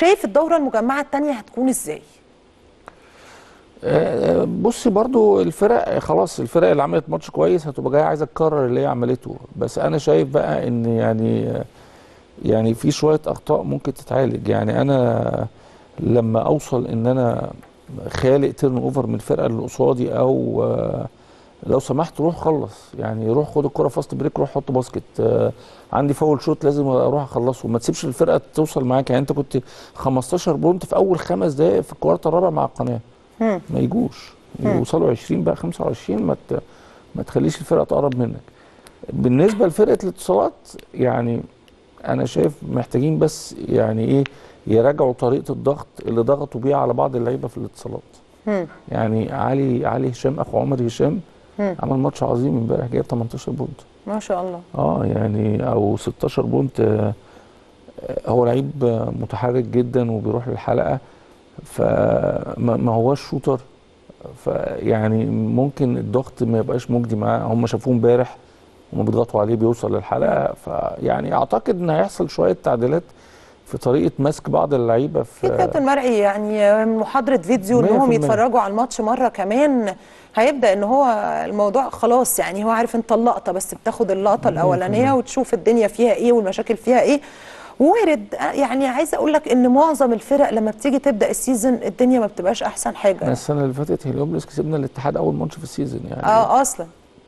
شايف الدوره المجمعه الثانيه هتكون ازاي آه، بصي برضو الفرق خلاص الفرق اللي عملت ماتش كويس هتبقى جايه عايزه تكرر اللي هي عملته بس انا شايف بقى ان يعني يعني في شويه اخطاء ممكن تتعالج يعني انا لما اوصل ان انا خالق تيرن اوفر من الفرقه اللي قصادي او آه، لو سمحت روح خلص يعني روح خد الكره فاست بريك روح حط باسكت آه، عندي فاول شوت لازم اروح اخلصه ما تسيبش الفرقه توصل معاك يعني انت كنت 15 بونت في اول خمس دقائق في الكوارتر الرابع مع القناه مم. ما يجوش يوصلوا 20 بقى 25 ما ت- ما تخليش الفرقه تقرب منك بالنسبه لفرقه الاتصالات يعني انا شايف محتاجين بس يعني ايه يراجعوا طريقه الضغط اللي ضغطوا بيها على بعض اللعيبه في الاتصالات مم. يعني علي علي هشام اخو عمر هشام مم. عمل ماتش عظيم امبارح جايب 18 بونت ما شاء الله اه يعني او 16 بونت آه، آه، هو لعيب آه، متحرك جدا وبيروح للحلقه فما ما هوش شوتر فيعني ممكن الضغط ما يبقاش مجدي معاه هم شافوه امبارح هم بيضغطوا عليه بيوصل للحلقه فيعني اعتقد ان هيحصل شويه تعديلات في طريقه مسك بعض اللعيبه في في كابتن مرعي يعني محاضره فيديو انهم 100%. يتفرجوا على الماتش مره كمان هيبدا ان هو الموضوع خلاص يعني هو عارف انت اللقطه بس بتاخد اللقطه الاولانيه وتشوف الدنيا فيها ايه والمشاكل فيها ايه وارد يعني عايزه اقول لك ان معظم الفرق لما بتيجي تبدا السيزون الدنيا ما بتبقاش احسن حاجه احنا السنه اللي فاتت هليوبلس كسبنا الاتحاد اول ماتش في السيزون يعني اه اصلا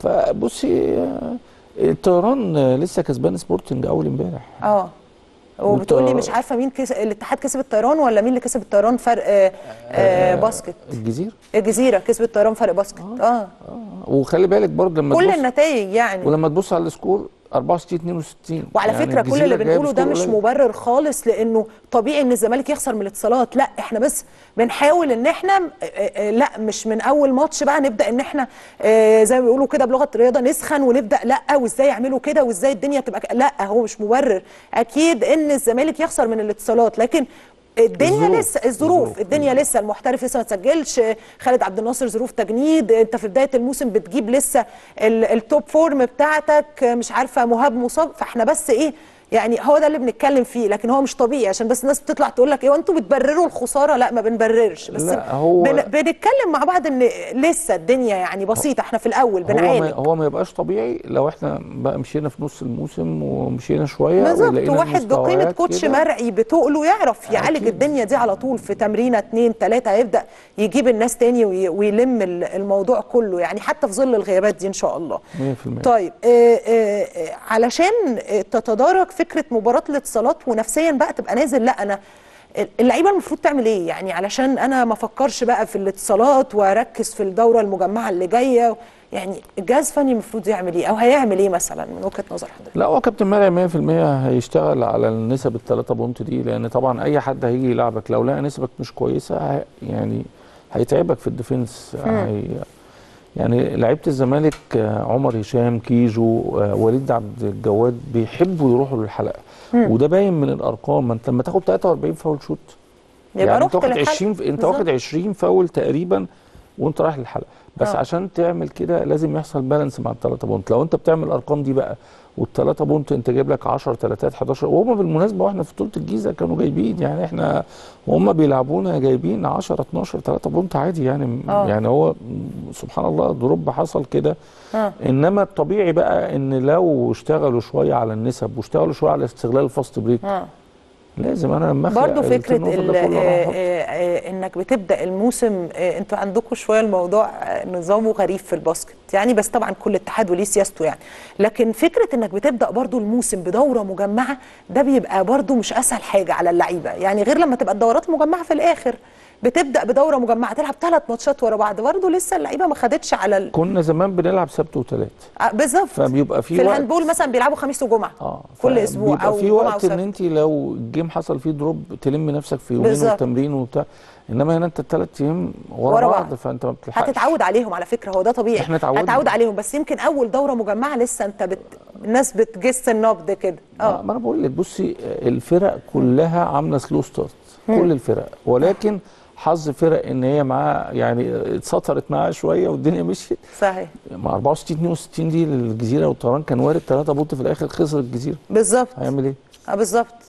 فبصي آه، الطيران آه، لسه كسبان سبورتنج اول امبارح اه وبتقول لي والط- مش عارفه مين كس... الاتحاد كسب الطيران ولا مين اللي كسب الطيران فرق آه آه باسكت الجزيره الجزيره كسبت الطيران فرق باسكت اه وخلي بالك برضه لما كل تبص النتائج يعني ولما تبص على السكور 64 62 وعلى يعني فكره كل الجزيرة اللي جايب بنقوله ده سكور مش قليل. مبرر خالص لانه طبيعي ان الزمالك يخسر من الاتصالات لا احنا بس بنحاول ان احنا آه، آه، لا مش من اول ماتش بقى نبدا ان احنا آه، زي ما بيقولوا كده بلغه الرياضه نسخن ونبدا لا وازاي يعملوا كده وازاي الدنيا تبقى ك- لا هو مش مبرر اكيد ان الزمالك يخسر من الاتصالات لكن الدنيا الظروف. لسه الظروف الظروف. الدنيا لسه المحترف لسه ما تسجلش خالد عبد الناصر ظروف تجنيد انت في بدايه الموسم بتجيب لسه ال- التوب فورم بتاعتك مش عارفه مهاب مصاب فاحنا بس ايه يعني هو ده اللي بنتكلم فيه لكن هو مش طبيعي عشان بس الناس بتطلع تقول لك ايه وانتوا بتبرروا الخساره لا ما بنبررش بس لا، هو- بن بنتكلم مع بعض ان لسه الدنيا يعني بسيطه احنا في الاول هو ما بنعاني هو ما يبقاش طبيعي لو احنا بقى مشينا في نص الموسم ومشينا شويه بالظبط ولقينا واحد بقيمه المستويات كوتش كده. مرعي بتقله يعرف يعالج أكيد. الدنيا دي على طول في تمرينه اتنين تلاته هيبدا يجيب الناس تاني وي- ويلم ال- الموضوع كله يعني حتى في ظل الغيابات دي ان شاء الله 100% طيب آه آه آه، علشان آه، تتدارك فكره مباراه الاتصالات ونفسيا بقى تبقى نازل لا انا اللعيبه المفروض تعمل ايه يعني علشان انا ما افكرش بقى في الاتصالات واركز في الدوره المجمعه اللي جايه يعني الجهاز الفني المفروض يعمل ايه او هيعمل ايه مثلا من وجهه نظر حضرتك لا هو كابتن مرعي 100% هيشتغل على النسب الثلاثة بونت دي لان طبعا اي حد هيجي يلعبك لو لقى نسبك مش كويسه هي- يعني هيتعبك في الديفنس هي يعني لعيبه الزمالك آه، عمر هشام كيجو آه، وليد عبد الجواد بيحبوا يروحوا للحلقه وده باين من الارقام ما انت لما تاخد 43 فاول شوت يبقى يعني رحت انت واخد للحلقة. 20 انت بالظبط. واخد 20 فاول تقريبا وانت رايح للحلقه بس آه. عشان تعمل كده لازم يحصل بالانس مع الثلاثه بونت لو انت بتعمل الارقام دي بقى والثلاثه بونت انت جايب لك 10 3 11 وهم بالمناسبه واحنا في بطوله الجيزه كانوا جايبين يعني احنا وهم بيلعبونا جايبين 10 12 3 بونت عادي يعني آه. يعني هو سبحان الله دروب حصل كده آه. انما الطبيعي بقى ان لو اشتغلوا شويه على النسب واشتغلوا شويه على استغلال الفاست بريك اه لازم انا لما أخلق برضه فكره التيرن أوفر ال- ده كله آه، أنا هحط. آه، آه، انك بتبدا الموسم آه، انتوا عندكم شويه الموضوع آه، نظامه غريب في الباسكت يعني بس طبعا كل اتحاد وليه سياسته يعني لكن فكره انك بتبدا برضه الموسم بدوره مجمعه ده بيبقى برضه مش اسهل حاجه على اللعيبه يعني غير لما تبقى الدورات مجمعه في الاخر بتبدا بدوره مجمعه تلعب ثلاث ماتشات ورا بعض برضه لسه اللعيبه ما خدتش على ال... كنا زمان بنلعب سبت وثلاث آه، بالظبط فبيبقى في, في وقت الهاندبول مثلا بيلعبوا خميس وجمعه اه كل اسبوع بيبقى او في جمعه وقت ان وسبت انت لو الجيم حصل فيه دروب تلم نفسك في يومين بالظبط. وتمرين وبتاع انما هنا انت الثلاث ايام ورا, ورا بعض, بعض. فانت ما بتلحقش هتتعود عليهم على فكره هو ده طبيعي إحنا اتعودنا. هتعود عليهم بس يمكن اول دوره مجمعه لسه انت بت... الناس بتجس النبض كده اه اه ما انا بقول لك بصي الفرق كلها عامله سلو ستارت كل الفرق ولكن حظ فرق ان هي معاه يعني اتسطرت معاه شويه والدنيا مشيت صحيح مع 64 62 دي للجزيره والطيران كان وارد ثلاثه بونت في الاخر خسر الجزيره بالظبط هيعمل ايه؟ اه بالظبط